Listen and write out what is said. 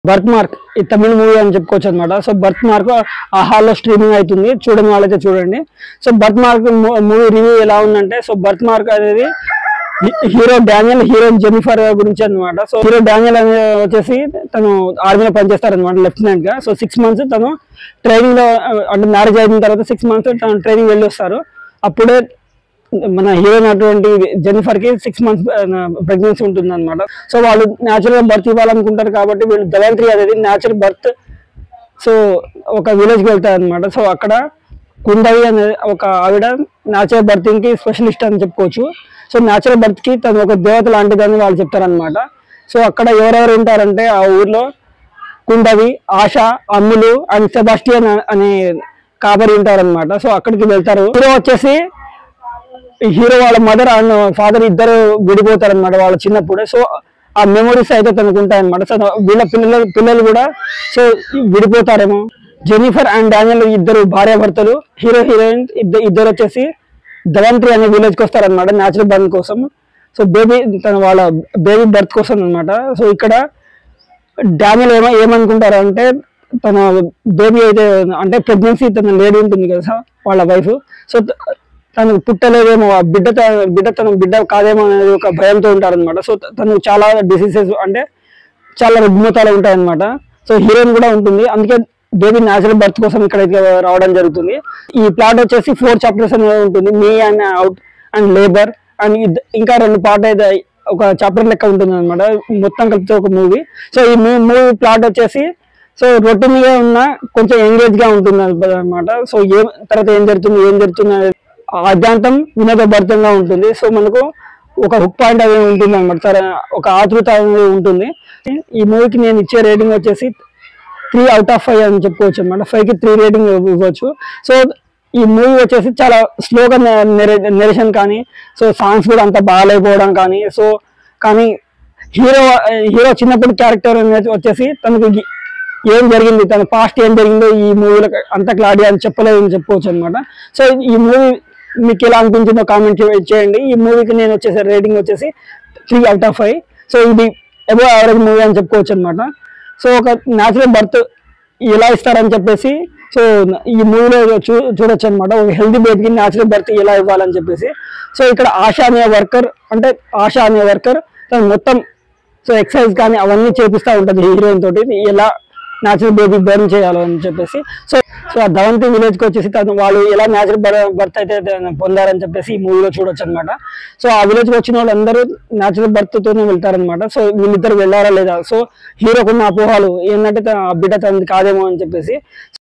birth mark ఈ తమిళ movie అని చెప్పుకోవచ్చు అనమాట సో బర్త్ మార్క్ ఆ హాల్లో స్ట్రీమింగ్ అవుతుంది చూడని వాళ్ళైతే చూడండి so birthmark movie review ఎలా ఉందంటే సో బర్త్ మార్క్ అనేది హీ- హీరో డానియల్ హీరోయిన్ జెనిఫర్ గురించి అన్నమాట సో హీరో డానియల్ అనే వచ్చేసి తను ఆర్మీలో పనిచేస్తారనమాట లెఫ్టినెంట్ గా సో సిక్స్ మంత్స్ తను ట్రైనింగ్ లో ఆ, అంటే మ్యారేజ్ అయిన తర్వాత సిక్స్ మంత్స్ తను ట్రైనింగ్ వెళ్ళి వస్తారు అప్పుడే మన హీరోయిన్ అటువంటి జెనిఫర్ కి సిక్స్ మంత్స్ ప్రెగ్నెన్సీ ఉంటుంది అనమాట సో వాళ్ళు న్యాచురల్ గా బర్త్ ఇవ్వాలనుకుంటారు కాబట్టి వీళ్ళు ధవంత్రి అనేది న్యాచురల్ బర్త్ సో ఒక విలేజ్ కి వెళ్తారు అనమాట సో అక్కడ కుండవి అనే ఒక ఆవిడ న్యాచురల్ బర్తింగ్ కి స్పెషలిస్ట్ అని చెప్పుకోవచ్చు సో న్యాచురల్ బర్త్ కి తను ఒక దేవత లాంటిదని వాళ్ళు చెప్తారనమాట సో అక్కడ ఎవరెవరు ఉంటారంటే ఆ ఊర్లో కుండవి ఆశ అమ్ములు అండ్ సెబాస్టియన్ అనే కాబరి ఉంటారన్నమాట సో అక్కడికి వెళ్తారు హీరో వచ్చేసి హీరో వాళ్ళ మదర్ అండ్ ఫాదర్ ఇద్దరు విడిపోతారు అనమాట వాళ్ళ చిన్నప్పుడే సో ఆ మెమొరీస్ అయితే తనకు ఉంటాయి అనమాట సో వీళ్ళ పిల్లలు పిల్లలు కూడా సో విడిపోతారేమో జెనిఫర్ అండ్ డానియల్ ఇద్దరు భార్యాభర్తలు హీరో హీరోయిన్ ఇద్దరు ఇద్దరు వచ్చేసి ధవంత్రి అనే విలేజ్ కి వస్తారనమాట న్యాచురల్ బర్త్ కోసం సో బేబీ తన వాళ్ళ బేబీ బర్త్ కోసం అన్నమాట సో ఇక్కడ డానియల్ ఏమో ఏమనుకుంటారు అంటే తన బేబీ అయితే అంటే ప్రెగ్నెన్సీ తన లేడీ ఉంటుంది కదా సార్ వాళ్ళ వైఫ్ సో త- తను పుట్టలేదేమో ఆ బిడ్డ త- బిడ్డ తన బిడ్డ కాదేమో అనేది ఒక భయంతో ఉంటారన్నమాట సో త- తను చాలా డిసీజెస్ అంటే చాలా రుగ్మతాలు ఉంటాయన్నమాట సో హీరోయిన్ కూడా ఉంటుంది అందుకే బేబీ న్యాచురల్ బర్త్ కోసం ఇక్కడికి రావడం జరుగుతుంది ఈ ప్లాట్ వచ్చేసి ఫోర్ చాప్టర్స్ అనేది ఉంటుంది మీ and out and labour and ఇంకా రెండు పార్ట్ అయితే ఒక చాప్టర్ లెక్క ఉంటుంది అనమాట మొత్తం కలిపితే ఒక మూవీ సో ఈ మూవీ ప్లాట్ వచ్చేసి సో రొటీన్ గా ఉన్న కొంచెం ఎంగేజ్ గా ఉంటుంది అనమాట సో ఏం తర్వాత ఏం జరుగుతుంది ఏం జరుగుతుంది అనేది ఆద్యాంతం వినోదభరితంగా ఉంటుంది సో మనకు ఒక హుక్ పాయింట్ అనేది ఉంటుంది అనమాట సరే ఒక ఆతృత అనేది ఉంటుంది ఈ మూవీకి నేను ఇచ్చే రేటింగ్ వచ్చేసి త్రీ అవుట్ ఆఫ్ ఫైవ్ అని చెప్పుకోవచ్చు అనమాట ఫైవ్ కి త్రీ రేటింగ్ ఇవ్వచ్చు సో ఈ మూవీ వచ్చేసి చాలా స్లోగా నెరేషన్ కానీ సో సాంగ్స్ కూడా అంత బాగాలేకపోవడం కానీ సో కానీ హీరో హీరో చిన్నప్పుడు క్యారెక్టర్ అనేది వచ్చేసి తనకు గి- ఏం జరిగింది తన పాస్ట్ ఏం జరిగిందో ఈ మూవీలో అంత క్లారిటీ అని చెప్పలేదు అని చెప్పుకోవచ్చు అనమాట సో ఈ మూవీ మీకు ఎలా అనిపించిందో కామెంట్ చేయండి ఈ మూవీకి నేను వచ్చేసి రేటింగ్ వచ్చేసి three out of five so ఇది ఎబో యావరేజ్ మూవీ అని చెప్పుకోవచ్చు అనమాట సో ఒక న్యాచురల్ బర్త్ ఎలా ఇస్తారని చెప్పేసి సో ఈ మూవీలో చూ చూడొచ్చు అనమాట ఒక హెల్తీ బేబీకి న్యాచురల్ బర్త్ ఎలా ఇవ్వాలని చెప్పేసి సో ఇక్కడ ఆశ అనే వర్కర్ అంటే ఆశ అనే వర్కర్ తను మొత్తం సో ఎక్సర్సైజ్ కానీ అవన్నీ చేపిస్తూ ఉంటుంది హీరోయిన్ తోటి ఎలా న్యాచురల్ బేబీ బర్న్ చేయాలో అని చెప్పేసి సో సో ఆ ధవంతి విలేజ్ కి వచ్చేసి తను వాళ్ళు ఎలా న్యాచురల్ బర్త్ అయితే పొందారని చెప్పేసి ఈ మూవీలో చూడొచ్చు అనమాట సో ఆ విలేజ్ కి వచ్చిన వాళ్ళందరూ న్యాచురల్ బర్త్ తోనే వెళ్తారనమాట సో వీళ్ళిద్దరు వెళ్ళారా లేదా సో హీరోకున్న అపోహాలు ఏంటంటే తన- ఆ బిడ్డ తనది కాదేమో అని చెప్పేసి